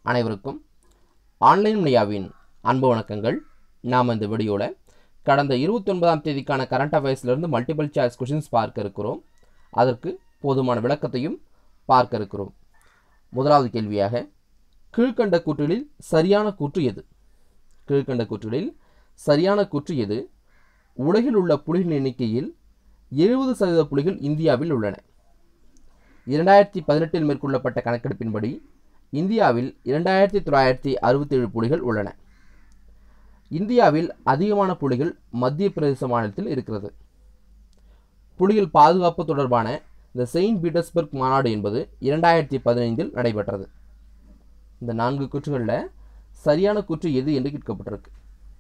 அனைவருக்கும் ஆன்லைன் மீடியாவின் அன்பு வணக்கங்கள் நாம் இந்த வீடியோவில் கடந்த இருபத்தொன்பதாம் தேதிக்கான கரண்ட் அஃபேர்ஸ்லேருந்து மல்டிபிள் சாய்ஸ் கொஷின்ஸ் பார்க்க இருக்கிறோம் அதற்கு போதுமான விளக்கத்தையும் பார்க்க இருக்கிறோம் முதலாவது கேள்வியாக கீழ்கண்ட கூற்றுகளில் சரியான கூற்று எது கீழ்கண்ட கூற்றுகளில் சரியான கூற்று எது உலகில் உள்ள புலிகளின் எண்ணிக்கையில் எழுபது சதவீத புலிகள் இந்தியாவில் உள்ளன இரண்டாயிரத்தி பதினெட்டில் மேற்கொள்ளப்பட்ட கணக்கெடுப்பின்படி இந்தியாவில் இரண்டாயிரத்தி தொள்ளாயிரத்தி அறுபத்தேழு புலிகள் உள்ளன இந்தியாவில் அதிகமான புலிகள் மத்திய பிரதேச மாநிலத்தில் இருக்கிறது புலிகள் பாதுகாப்பு தொடர்பான இந்த செயின்ட் பீட்டர்ஸ்பர்க் மாநாடு என்பது இரண்டாயிரத்தி பதினைந்தில் நடைபெற்றது இந்த நான்கு கூற்றுகளில் சரியான கூற்று எது என்று கேட்கப்பட்டிருக்கு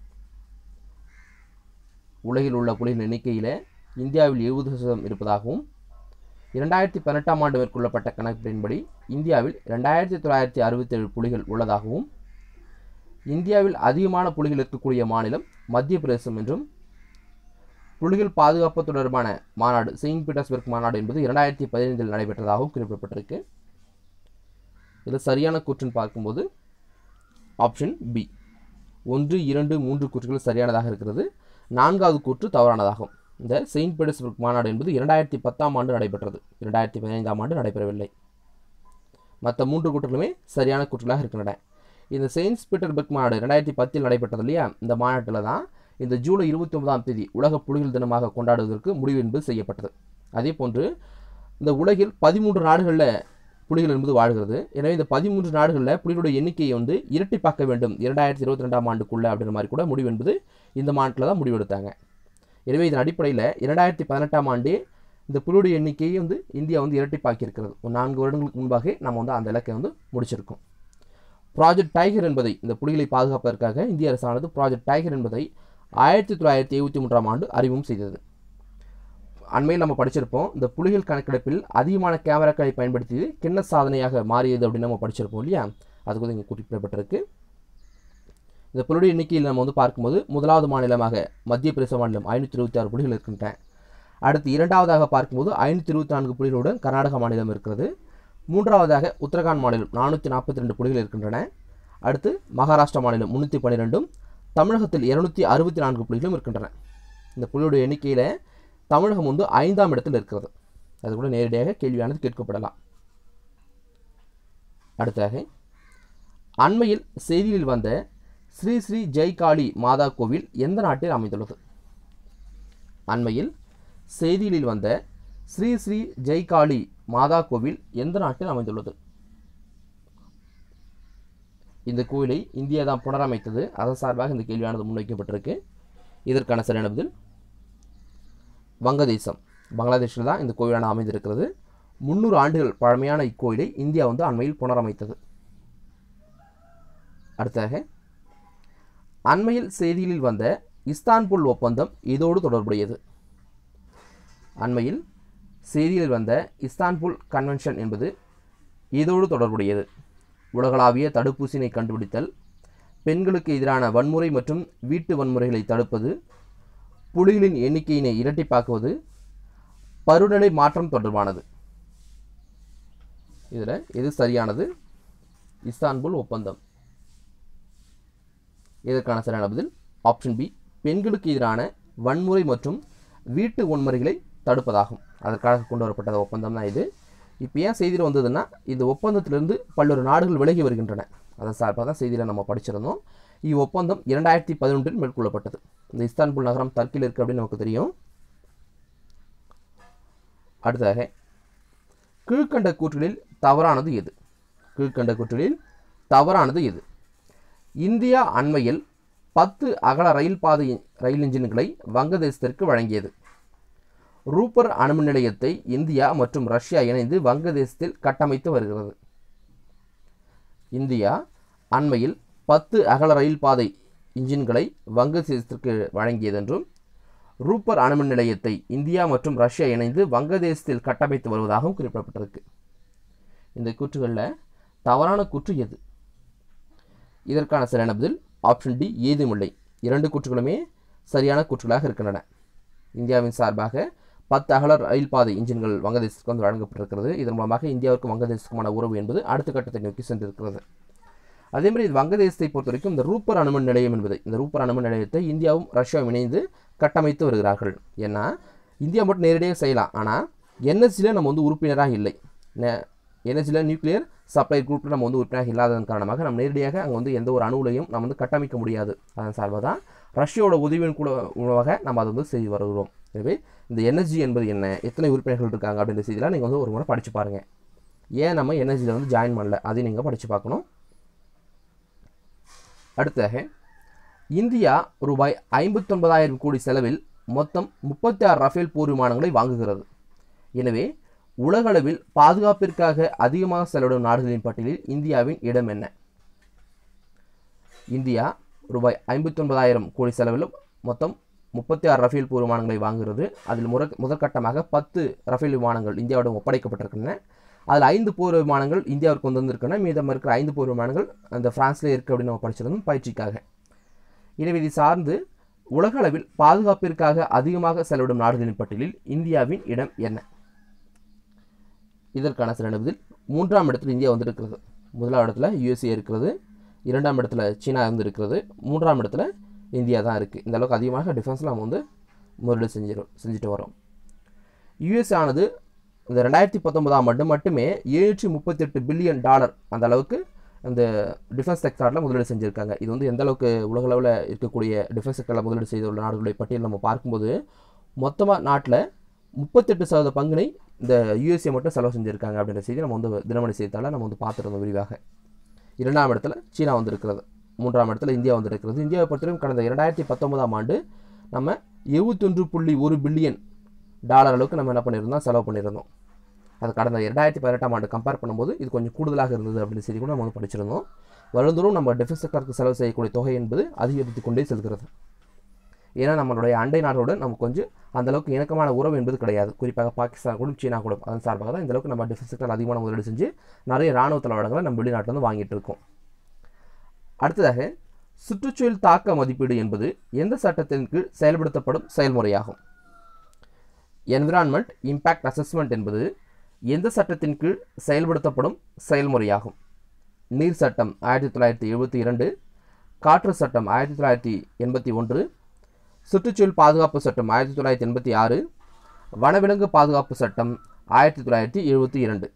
உலகில் உள்ள புலிகளின் எண்ணிக்கையில் இந்தியாவில் எழுபது சதவீதம் இருப்பதாகவும் இரண்டாயிரத்தி பதினெட்டாம் ஆண்டு மேற்கொள்ளப்பட்ட கணக்கின்படி இந்தியாவில் ரெண்டாயிரத்தி தொள்ளாயிரத்தி அறுபத்தேழு புலிகள் உள்ளதாகவும் இந்தியாவில் அதிகமான புலிகள் இருக்கக்கூடிய மாநிலம் மத்திய பிரதேசம் என்றும் புலிகள் பாதுகாப்பு தொடர்பான மாநாடு செயின்ட் பீட்டர்ஸ்பர்க் மாநாடு என்பது இரண்டாயிரத்தி பதினைந்தில் நடைபெற்றதாகவும் குறிப்பிடப்பட்டிருக்கு இதில் சரியான கூற்றுன்னு பார்க்கும்போது ஆப்ஷன் பி ஒன்று இரண்டு மூன்று கூற்றுகள் சரியானதாக இருக்கிறது நான்காவது கூற்று தவறானதாகும் இந்த செயின்ட் பீட்டர்ஸ்பர்க் மாநாடு என்பது இரண்டாயிரத்தி பத்தாம் ஆண்டு நடைபெற்றது இரண்டாயிரத்தி பதினைந்தாம் ஆண்டு நடைபெறவில்லை மற்ற மூன்று கூற்றுகளுமே சரியான கூற்றுகளாக இருக்கின்றன இந்த செயின்ட் பீட்டர்பர்க் மாநாடு ரெண்டாயிரத்தி பத்தில் நடைபெற்றது இல்லையா இந்த மாநாட்டில் தான் இந்த ஜூலை இருபத்தி ஒன்பதாம் தேதி உலக புலிகள் தினமாக கொண்டாடுவதற்கு முடிவு என்பது செய்யப்பட்டது அதே போன்று இந்த உலகில் பதிமூன்று நாடுகளில் புலிகள் என்பது வாழ்கிறது எனவே இந்த பதிமூன்று நாடுகளில் புலிகளுடைய எண்ணிக்கையை வந்து இரட்டிப்பாக்க வேண்டும் இரண்டாயிரத்தி இருபத்தி ரெண்டாம் ஆண்டுக்குள்ளே அப்படின்ற மாதிரி கூட முடிவு என்பது இந்த மாநாட்டில் தான் முடிவெடுத்தாங்க எனவே இதன் அடிப்படையில் இரண்டாயிரத்தி பதினெட்டாம் ஆண்டே இந்த புலியுடைய எண்ணிக்கையை வந்து இந்தியா வந்து இரட்டிப்பாக்கி இருக்கிறது ஒரு நான்கு வருடங்களுக்கு முன்பாக நம்ம வந்து அந்த இலக்கை வந்து முடிச்சிருக்கோம் ப்ராஜெக்ட் டைகர் என்பதை இந்த புலிகளை பாதுகாப்பதற்காக இந்திய அரசானது ப்ராஜெக்ட் டைகர் என்பதை ஆயிரத்தி தொள்ளாயிரத்தி எழுபத்தி மூன்றாம் ஆண்டு அறிமுகம் செய்தது அண்மையில் நம்ம படிச்சிருப்போம் இந்த புலிகள் கணக்கெடுப்பில் அதிகமான கேமராக்களை பயன்படுத்தியது கிண்ண சாதனையாக மாறியது அப்படின்னு நம்ம படிச்சிருப்போம் இல்லையா அதுக்கு வந்து இங்கே குறிப்பிடப்பட்டிருக்கு இந்த புலியுடைய எண்ணிக்கையில் நம்ம வந்து பார்க்கும்போது முதலாவது மாநிலமாக மத்திய பிரதேச மாநிலம் ஐநூற்றி இருபத்தி ஆறு புலிகள் இருக்கின்றன அடுத்து இரண்டாவதாக பார்க்கும்போது ஐநூற்றி இருபத்தி நான்கு புலிகளுடன் கர்நாடக மாநிலம் இருக்கிறது மூன்றாவதாக உத்தரகாண்ட் மாநிலம் நானூற்றி நாற்பத்தி ரெண்டு புலிகள் இருக்கின்றன அடுத்து மகாராஷ்டிரா மாநிலம் முந்நூற்றி பன்னிரெண்டும் தமிழகத்தில் இருநூத்தி அறுபத்தி நான்கு புலிகளும் இருக்கின்றன இந்த புலியுடைய எண்ணிக்கையில் தமிழகம் வந்து ஐந்தாம் இடத்தில் இருக்கிறது அது கூட நேரடியாக கேள்வியானது கேட்கப்படலாம் அடுத்தாக அண்மையில் செய்தியில் வந்த ஸ்ரீ ஸ்ரீ ஜெய்காளி மாதா கோவில் எந்த நாட்டில் அமைந்துள்ளது அண்மையில் செய்திகளில் வந்த ஸ்ரீ ஸ்ரீ ஜெய்காளி மாதா கோவில் எந்த நாட்டில் அமைந்துள்ளது இந்த கோயிலை இந்தியா தான் புனரமைத்தது அதன் சார்பாக இந்த கேள்வியானது முன்வைக்கப்பட்டிருக்கு இதற்கான சரியான பதில் வங்கதேசம் பங்களாதேஷில் தான் இந்த கோயிலானது அமைந்திருக்கிறது முந்நூறு ஆண்டுகள் பழமையான இக்கோயிலை இந்தியா வந்து அண்மையில் புனரமைத்தது அடுத்தாக அண்மையில் செய்திகளில் வந்த இஸ்தான்புல் ஒப்பந்தம் இதோடு தொடர்புடையது அண்மையில் செய்தியில் வந்த இஸ்தான்புல் கன்வென்ஷன் என்பது இதோடு தொடர்புடையது உலகளாவிய தடுப்பூசினை கண்டுபிடித்தல் பெண்களுக்கு எதிரான வன்முறை மற்றும் வீட்டு வன்முறைகளை தடுப்பது புலிகளின் எண்ணிக்கையினை இரட்டிப்பாக்குவது பருவநிலை மாற்றம் தொடர்பானது இதில் எது சரியானது இஸ்தான்புல் ஒப்பந்தம் இதற்கான சரியான பதில் ஆப்ஷன் பி பெண்களுக்கு எதிரான வன்முறை மற்றும் வீட்டு வன்முறைகளை தடுப்பதாகும் அதற்காக கொண்டு வரப்பட்ட ஒப்பந்தம் தான் இது இப்போ ஏன் செய்தியில் வந்ததுன்னா இந்த ஒப்பந்தத்திலிருந்து பல்வேறு நாடுகள் விலகி வருகின்றன அதன் சார்பாக தான் செய்தியில் நம்ம படிச்சிருந்தோம் இவ்வொப்பந்தம் இரண்டாயிரத்தி பதினொன்றில் மேற்கொள்ளப்பட்டது இந்த இஸ்தான்புல் நகரம் தர்க்கில் இருக்குது அப்படின்னு நமக்கு தெரியும் அடுத்ததாக கீழ்கண்ட கூற்றுகளில் தவறானது எது கீழ்கண்ட கூற்றுகளில் தவறானது எது இந்தியா அண்மையில் பத்து அகல ரயில் பாதை ரயில் இன்ஜின்களை வங்கதேசத்திற்கு வழங்கியது ரூப்பர் அணுமின் நிலையத்தை இந்தியா மற்றும் ரஷ்யா இணைந்து வங்கதேசத்தில் கட்டமைத்து வருகிறது இந்தியா அண்மையில் பத்து அகல ரயில் பாதை இன்ஜின்களை வங்கதேசத்திற்கு வழங்கியதென்றும் ரூப்பர் அணுமின் நிலையத்தை இந்தியா மற்றும் ரஷ்யா இணைந்து வங்கதேசத்தில் கட்டமைத்து வருவதாகவும் குறிப்பிடப்பட்டிருக்கு இந்த கூற்றுகளில் தவறான கூற்று எது இதற்கான சரியான பதில் ஆப்ஷன் டி ஏதுமில்லை இரண்டு கூற்றுகளுமே சரியான கூற்றுகளாக இருக்கின்றன இந்தியாவின் சார்பாக பத்து அகல ரயில் பாதை இன்ஜின்கள் வங்கதேசத்துக்கு வந்து வழங்கப்பட்டிருக்கிறது இதன் மூலமாக இந்தியாவுக்கும் வங்கதேசத்துக்குமான உறவு என்பது அடுத்த கட்டத்தை நோக்கி சென்றிருக்கிறது அதே மாதிரி இது வங்கதேசத்தை பொறுத்த வரைக்கும் இந்த ரூப்பர் அணுமின் நிலையம் என்பது இந்த ரூப்பர் அணுமின் நிலையத்தை இந்தியாவும் ரஷ்யாவும் இணைந்து கட்டமைத்து வருகிறார்கள் ஏன்னா இந்தியா மட்டும் நேரடியாக செய்யலாம் ஆனால் என்எஸ்சியில் நம்ம வந்து உறுப்பினராக இல்லை என்எஸ்சியில் நியூக்ளியர் சப்ளை குரூப்பில் நம்ம வந்து உறுப்பினராக இல்லாததன் காரணமாக நம்ம நேரடியாக அங்கே வந்து எந்த ஒரு அணுவிலையும் நம்ம வந்து கட்டமைக்க முடியாது அதன் சார்பாக தான் ரஷ்யாவோட உதவியின் கூட உணவாக நம்ம அதை வந்து செய்து வருகிறோம் எனவே இந்த என்எஸ்ஜி என்பது என்ன எத்தனை உறுப்பினர்கள் இருக்காங்க அப்படின்ற செய்தியெல்லாம் நீங்கள் வந்து ஒரு முறை படித்து பாருங்கள் ஏன் நம்ம என்எஸ்ஜியில் வந்து ஜாயின் பண்ணல அதையும் நீங்கள் படித்து பார்க்கணும் அடுத்ததாக இந்தியா ரூபாய் ஐம்பத்தொன்பதாயிரம் கோடி செலவில் மொத்தம் முப்பத்தி ஆறு ரஃபேல் போர் விமானங்களை வாங்குகிறது எனவே உலகளவில் பாதுகாப்பிற்காக அதிகமாக செலவிடும் நாடுகளின் பட்டியலில் இந்தியாவின் இடம் என்ன இந்தியா ரூபாய் ஐம்பத்தொன்பதாயிரம் கோடி செலவில் மொத்தம் முப்பத்தி ஆறு ரஃபேல் போர் விமானங்களை வாங்குகிறது அதில் முற முதற்கட்டமாக பத்து ரஃபேல் விமானங்கள் இந்தியாவிடம் ஒப்படைக்கப்பட்டிருக்கின்றன அதில் ஐந்து போர் விமானங்கள் இந்தியாவிற்கு கொண்டு வந்திருக்கின்றன மீதம் இருக்கிற ஐந்து போர் விமானங்கள் அந்த பிரான்ஸ்லேயே இருக்குது அப்படின்னு நம்ம படிச்சிருந்தோம் பயிற்சிக்காக எனவே இது சார்ந்து உலக அளவில் பாதுகாப்பிற்காக அதிகமாக செலவிடும் நாடுகளின் பட்டியலில் இந்தியாவின் இடம் என்ன இதற்கான சில பதில் மூன்றாம் இடத்தில் இந்தியா வந்திருக்கிறது முதலாம் இடத்துல யுஎஸ்ஏ இருக்கிறது இரண்டாம் இடத்துல சீனா இருந்திருக்கிறது மூன்றாம் இடத்துல இந்தியா தான் இருக்குது இந்த அளவுக்கு அதிகமாக டிஃபென்ஸில் நம்ம வந்து முதலீடு செஞ்சிடும் செஞ்சுட்டு வரோம் யுஎஸ் ஆனது இந்த ரெண்டாயிரத்தி பத்தொன்பதாம் ஆண்டு மட்டுமே எழுநூற்றி முப்பத்தெட்டு பில்லியன் டாலர் அந்த அளவுக்கு அந்த டிஃபென்ஸ் செக்டாரில் முதலீடு செஞ்சுருக்காங்க இது வந்து எந்த அளவுக்கு உலக அளவில் இருக்கக்கூடிய டிஃபென்ஸ் செக்டாரில் முதலீடு செய்துள்ள நாடுகளுடைய பட்டியல் நம்ம பார்க்கும்போது மொத்தமாக நாட்டில் முப்பத்தெட்டு சதவீத பங்கினை இந்த யூஎஸ்ஏ மட்டும் செலவு செஞ்சுருக்காங்க அப்படின்ற செய்தி நம்ம வந்து தினமணி செய்தித்தாள நம்ம வந்து பார்த்துருந்தோம் விரிவாக இரண்டாம் இடத்துல சீனா வந்திருக்கிறது மூன்றாம் இடத்துல இந்தியா வந்திருக்கிறது இந்தியாவை பொறுத்தவரைக்கும் கடந்த இரண்டாயிரத்தி பத்தொன்பதாம் ஆண்டு நம்ம எழுபத்தொன்று புள்ளி ஒரு பில்லியன் டாலர் அளவுக்கு நம்ம என்ன பண்ணியிருந்தோம் செலவு பண்ணியிருந்தோம் அது கடந்த இரண்டாயிரத்தி பதினெட்டாம் ஆண்டு கம்பேர் பண்ணும்போது இது கொஞ்சம் கூடுதலாக இருந்தது அப்படின்னு செய்தி கூட நம்ம வந்து படிச்சிருந்தோம் வருந்தோறும் நம்ம டிஃபென்ஸ் செக்டருக்கு செலவு செய்யக்கூடிய தொகை என்பது அதிகரித்து கொண்டே செல்கிறது ஏன்னா நம்மளுடைய அண்டை நாடோடு நமக்கு கொஞ்சம் அந்தளவுக்கு இணக்கமான உறவு என்பது கிடையாது குறிப்பாக பாகிஸ்தான் கூட சீனா கூட அதன் சார்பாக தான் இந்தளவுக்கு நம்ம டிஃபென்ஸ் செக்டர் அதிகமான முதலீடு செஞ்சு நிறைய இராணுவ தளவாடங்களை நம்ம வெளிநாட்டில் வந்து வாங்கிட்டு இருக்கோம் அடுத்ததாக சுற்றுச்சூழல் தாக்க மதிப்பீடு என்பது எந்த சட்டத்தின் கீழ் செயல்படுத்தப்படும் செயல்முறையாகும் என்விரான்மெண்ட் இம்பேக்ட் அசஸ்மெண்ட் என்பது எந்த சட்டத்தின் கீழ் செயல்படுத்தப்படும் செயல்முறையாகும் நீர் சட்டம் ஆயிரத்தி தொள்ளாயிரத்தி எழுபத்தி இரண்டு காற்று சட்டம் ஆயிரத்தி தொள்ளாயிரத்தி எண்பத்தி ஒன்று சுற்றுச்சூழல் பாதுகாப்பு சட்டம் ஆயிரத்தி தொள்ளாயிரத்தி எண்பத்தி ஆறு வனவிலங்கு பாதுகாப்பு சட்டம் ஆயிரத்தி தொள்ளாயிரத்தி எழுபத்தி இரண்டு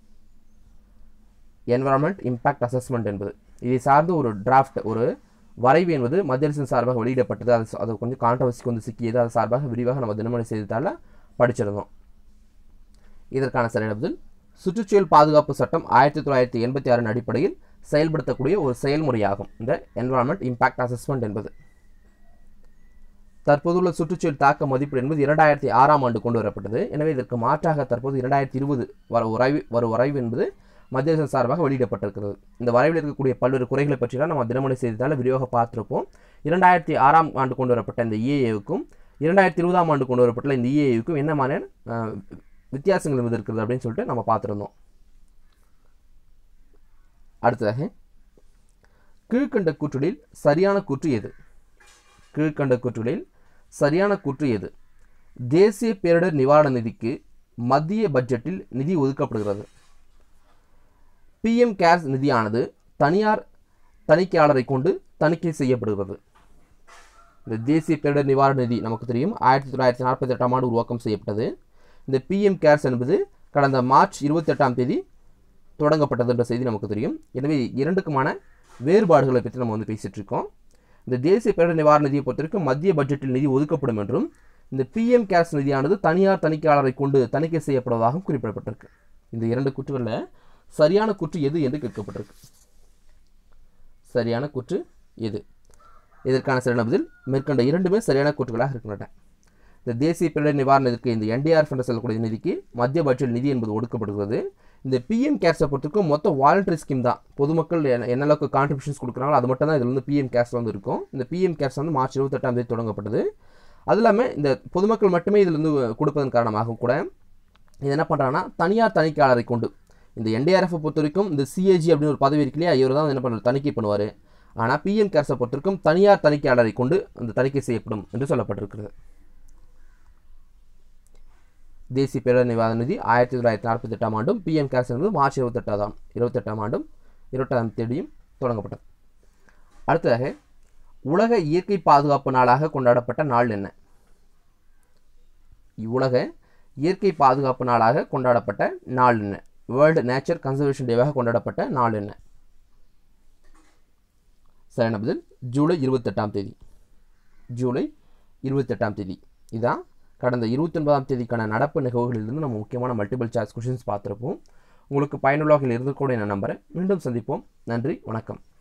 என்வரான்மெண்ட் இம்பேக்ட் அசஸ்மெண்ட் என்பது இதை சார்ந்து ஒரு டிராஃப்ட் ஒரு வரைவு என்பது மத்திய அரசின் சார்பாக வெளியிடப்பட்டது அது அது கொஞ்சம் கான்ட்ரவர்சிக்கு வந்து சிக்கியது அது சார்பாக விரிவாக நம்ம தினமணி செய்தித்தாளில் படிச்சிருந்தோம் இதற்கான சரியான பதில் சுற்றுச்சூழல் பாதுகாப்பு சட்டம் ஆயிரத்தி தொள்ளாயிரத்தி எண்பத்தி ஆறின் அடிப்படையில் செயல்படுத்தக்கூடிய ஒரு செயல்முறையாகும் இந்த என்வரான்மெண்ட் இம்பேக்ட் அசஸ்மெண்ட் என்பது தற்போதுள்ள சுற்றுச்சூழல் தாக்க மதிப்பீடு என்பது இரண்டாயிரத்தி ஆறாம் ஆண்டு கொண்டு வரப்பட்டது எனவே இதற்கு மாற்றாக தற்போது இரண்டாயிரத்தி இருபது வர வரைவு வரும் வரைவு என்பது மத்திய அரசு சார்பாக வெளியிடப்பட்டிருக்கிறது இந்த வரைவில் இருக்கக்கூடிய பல்வேறு குறைகளை பற்றிலாம் நம்ம தினமணி செய்தித்தால் விரிவாக பார்த்துருப்போம் இரண்டாயிரத்தி ஆறாம் ஆண்டு கொண்டு வரப்பட்ட இந்த இஏஏவுக்கும் இரண்டாயிரத்தி இருபதாம் ஆண்டு கொண்டு வரப்பட்ட இந்த இஏஏவுக்கும் என்ன மாதிரியான அஹ், வித்தியாசங்கள் என்பது இருக்கிறது அப்படின்னு சொல்லிட்டு நம்ம பார்த்துருந்தோம் அடுத்ததாக கீழ்கண்ட கூற்றுகளில் சரியான கூற்று எது கீழ்கண்ட கூற்றுகளில் சரியான கூற்று எது தேசிய பேரிடர் நிவாரண நிதிக்கு மத்திய பட்ஜெட்டில் நிதி ஒதுக்கப்படுகிறது பிஎம் கேர்ஸ் நிதியானது தனியார் தணிக்கையாளரை கொண்டு தணிக்கை செய்யப்படுகிறது இந்த தேசிய பேரிடர் நிவாரண நிதி நமக்கு தெரியும் ஆயிரத்தி தொள்ளாயிரத்தி நாற்பத்தி எட்டாம் ஆண்டு உருவாக்கம் செய்யப்பட்டது இந்த பிஎம் கேர்ஸ் என்பது கடந்த மார்ச் இருபத்தெட்டாம் தேதி தொடங்கப்பட்டது என்ற செய்தி நமக்கு தெரியும் எனவே இரண்டுக்குமான வேறுபாடுகளை பற்றி நம்ம வந்து பேசிட்டு இருக்கோம் இந்த தேசிய பேரிடர் நிவாரண நிதியை பொறுத்தவரைக்கும் மத்திய பட்ஜெட்டில் நிதி ஒதுக்கப்படும் என்றும் இந்த பிஎம் கேர்ஸ் நிதியானது தனியார் தணிக்கையாளரை கொண்டு தணிக்கை செய்யப்படுவதாகவும் குறிப்பிடப்பட்டிருக்கு இந்த இரண்டு கூற்றுகளில் சரியான கூற்று எது என்று கேட்கப்பட்டிருக்கு சரியான கூற்று எது இதற்கான சரியான பதில் மேற்கண்ட இரண்டுமே சரியான கூற்றுகளாக இருக்கின்றன இந்த தேசிய பேரிடர் நிவாரணத்திற்கு இந்த என்டிஆர்எஃப் என்று சொல்லக்கூடிய நிதிக்கு மத்திய பட்ஜெட் நிதி என்பது ஒடுக்கப்படுகிறது இந்த பிஎம் கேர்ஸை பொறுத்தவரைக்கும் மொத்தம் வாலண்டரி ஸ்கீம் தான் பொதுமக்கள் என்ன என்ன அளவுக்கு கான்ட்ரிபியூஷன்ஸ் கொடுக்குறாங்களோ அது மட்டும் தான் இதில் வந்து பிஎம் கேர்ஸ் வந்து இருக்கும் இந்த பிஎம் கேர்ஸ் வந்து மார்ச் இருபத்தெட்டாம் தேதி தொடங்கப்பட்டது அது இல்லாமல் இந்த பொதுமக்கள் மட்டுமே இதில் வந்து கொடுப்பதன் காரணமாக கூட இது என்ன பண்ணுறாங்கன்னா தனியார் தணிக்கையாளரை கொண்டு இந்த என்டிஆர்எஃப் பொறுத்த வரைக்கும் இந்த சிஏஜி அப்படின்னு ஒரு பதவி இருக்கு இல்லையா இவர் தான் என்ன பண்ணுறாரு தணிக்கை பண்ணுவார் ஆனால் பிஎம் கேர்ஸை பொறுத்த வரைக்கும் தனியார் தணிக்கையாளரை கொண்டு அந்த தணிக்கை செய்யப்படும் என்று சொல்லப்பட்டிருக்கிறது தேசிய பேரிடர் நிவாரண நிதி ஆயிரத்தி தொள்ளாயிரத்தி நாற்பத்தெட்டாம் ஆண்டும் பிஎம் கேர்ஸ் என்பது மார்ச் இருபத்தெட்டாம் இருபத்தெட்டாம் ஆண்டும் இருபத்தாம் தேதியும் தொடங்கப்பட்டது அடுத்ததாக உலக இயற்கை பாதுகாப்பு நாளாக கொண்டாடப்பட்ட நாள் என்ன உலக இயற்கை பாதுகாப்பு நாளாக கொண்டாடப்பட்ட நாள் என்ன வேர்ல்டு நேச்சர் கன்சர்வேஷன் டேவாக கொண்டாடப்பட்ட நாள் என்ன சரியான பதில் ஜூலை இருபத்தெட்டாம் தேதி ஜூலை இருபத்தெட்டாம் தேதி இதான் கடந்த இருபத்தி ஒன்பதாம் தேதிக்கான நடப்பு நிகழ்வுகளிலிருந்து நம்ம முக்கியமான மல்டிபிள் சாய்ஸ் கொஷின்ஸ் பார்த்துருப்போம் உங்களுக்கு பயனுள்ள வகையில் இருந்திருக்கூட நான் நம்புகிறேன் மீண்டும் சந்திப்போம் நன்றி வணக்கம்